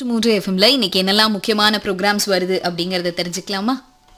நூற்று மூன்று எஃப்எம்ல இன்னைக்கு என்னெல்லாம் முக்கியமான ப்ரோக்ராம்ஸ் வருது அப்படிங்கறத தெரிஞ்சுக்கலாமா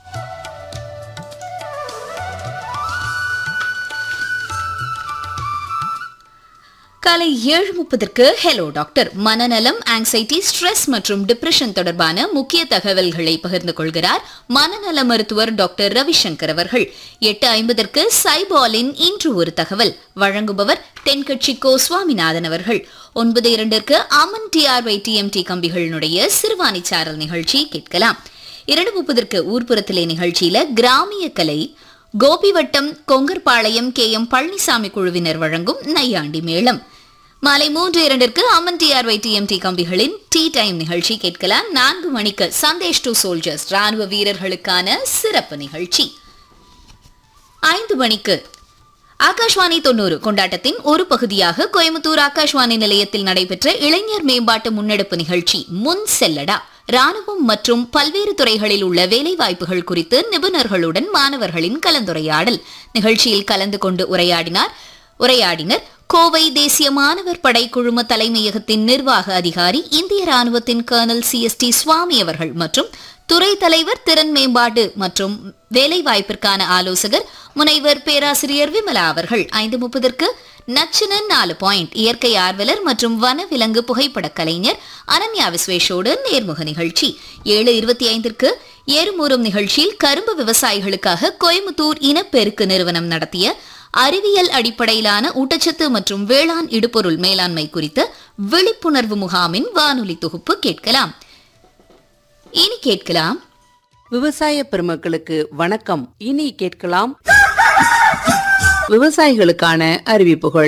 காலை ஏழு முப்பதற்கு ஹலோ டாக்டர் மனநலம் ஆங்ஸைட்டி ஸ்ட்ரெஸ் மற்றும் டிப்ரெஷன் தொடர்பான முக்கிய தகவல்களை பகிர்ந்து கொள்கிறார் மனநல மருத்துவர் டாக்டர் ரவிசங்கர் அவர்கள் எட்டு ஐம்பதற்கு சைபாலின் இன்று ஒரு தகவல் வழங்குபவர் தென்கட்சி கோ சுவாமிநாதன் அவர்கள் ஒன்பது இரண்டிற்கு அமன் டிஆர்வை டிஎம்டி கம்பிகளினுடைய சிறுவாணி சாரல் நிகழ்ச்சி கேட்கலாம் இரண்டு முப்பதற்கு ஊர்ப்புறத்திலே நிகழ்ச்சியில கிராமிய கலை கோபிவட்டம் கொங்கர்பாளையம் கே எம் பழனிசாமி குழுவினர் வழங்கும் நையாண்டி மேளம் மாலை மூன்று இரண்டிற்கு அமன் டிஆர்ஒய் டிஎம்டி கம்பிகளின் டீ டைம் நிகழ்ச்சி கேட்கலாம் நான்கு மணிக்கு சந்தேஷ் டு சோல்ஜர்ஸ் ராணுவ வீரர்களுக்கான சிறப்பு நிகழ்ச்சி ஐந்து மணிக்கு ஆகாஷ்வாணி தொண்ணூறு கொண்டாட்டத்தின் ஒரு பகுதியாக கோயம்புத்தூர் ஆகாஷ்வாணி நிலையத்தில் நடைபெற்ற இளைஞர் மேம்பாட்டு முன்னெடுப்பு நிகழ்ச்சி முன் செல்லடா ராணுவம் மற்றும் பல்வேறு துறைகளில் உள்ள வேலைவாய்ப்புகள் குறித்து நிபுணர்களுடன் மாணவர்களின் கலந்துரையாடல் நிகழ்ச்சியில் கலந்து கொண்டு உரையாடினார் உரையாடினர் கோவை தேசிய மாணவர் படை குழும தலைமையகத்தின் நிர்வாக அதிகாரி இந்திய ராணுவத்தின் colonel C S T Swami அவர்கள் மற்றும் துறை தலைவர் திறன் மேம்பாடு மற்றும் வேலைவாய்ப்பிற்கான ஆலோசகர் முனைவர் பேராசிரியர் விமலா அவர்கள் ஐந்து முப்பதற்கு நச்சினன் நாலு பாயிண்ட் இயற்கை ஆர்வலர் மற்றும் வனவிலங்கு புகைப்படக் கலைஞர் அனன்யா விஸ்வேஷோடு நேர்முக நிகழ்ச்சி ஏழு இருபத்தி ஐந்திற்கு ஏறுமூறும் நிகழ்ச்சியில் கரும்பு விவசாயிகளுக்காக கோயம்புத்தூர் இனப்பெருக்கு நிறுவனம் நடத்திய அறிவியல் அடிப்படையிலான ஊட்டச்சத்து மற்றும் வேளாண் இடுபொருள் மேலாண்மை குறித்த விழிப்புணர்வு முகாமின் வானொலி தொகுப்பு கேட்கலாம் இனி கேட்கலாம் விவசாய பெருமக்களுக்கு வணக்கம் இனி கேட்கலாம் விவசாயிகளுக்கான அறிவிப்புகள்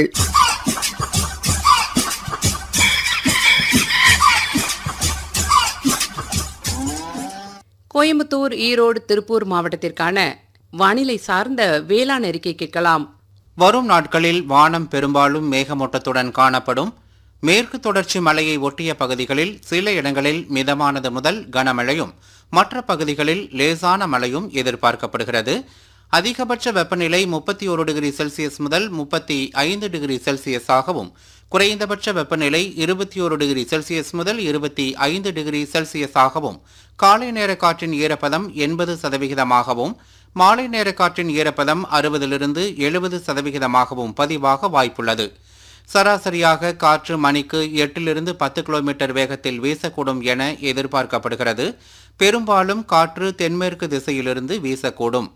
கோயம்புத்தூர் ஈரோடு திருப்பூர் மாவட்டத்திற்கான வானிலை சார்ந்த வேளாண் அறிக்கை கேட்கலாம் வரும் நாட்களில் வானம் பெரும்பாலும் மேகமூட்டத்துடன் காணப்படும் மேற்கு தொடர்ச்சி மலையை ஒட்டிய பகுதிகளில் சில இடங்களில் மிதமானது முதல் கனமழையும் மற்ற பகுதிகளில் லேசான மழையும் எதிர்பார்க்கப்படுகிறது அதிகபட்ச வெப்பநிலை முப்பத்தி ஒரு டிகிரி செல்சியஸ் முதல் முப்பத்தி ஐந்து டிகிரி செல்சியஸாகவும் குறைந்தபட்ச வெப்பநிலை இருபத்தி ஒரு டிகிரி செல்சியஸ் முதல் இருபத்தி ஐந்து டிகிரி செல்சியஸாகவும் காலை நேர காற்றின் ஈரப்பதம் எண்பது சதவிகிதமாகவும் மாலை நேர காற்றின் ஈரப்பதம் அறுபதிலிருந்து எழுபது சதவிகிதமாகவும் பதிவாக வாய்ப்புள்ளது சராசரியாக காற்று மணிக்கு எட்டிலிருந்து பத்து கிலோமீட்டர் வேகத்தில் வீசக்கூடும் என எதிர்பார்க்கப்படுகிறது பெரும்பாலும் காற்று தென்மேற்கு திசையிலிருந்து வீசக்கூடும்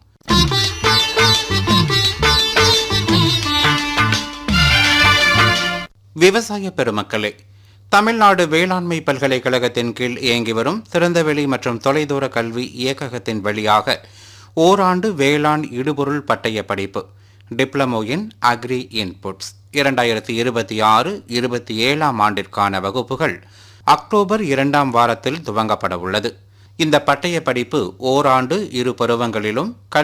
விவசாய பெருமக்களே தமிழ்நாடு வேளாண்மை பல்கலைக்கழகத்தின் கீழ் இயங்கி வரும் திறந்தவெளி மற்றும் தொலைதூர கல்வி இயக்ககத்தின் வழியாக ஓராண்டு வேளாண் இடுபொருள் பட்டய படிப்பு டிப்ளமோ இன் அக்ரி இன்புட்ஸ் இரண்டாயிரத்தி இருபத்தி ஆறு இருபத்தி ஏழாம் ஆண்டிற்கான வகுப்புகள் அக்டோபர் இரண்டாம் வாரத்தில் துவங்கப்பட உள்ளது இந்த பட்டய படிப்பு ஓராண்டு இரு பருவங்களிலும் கல்வி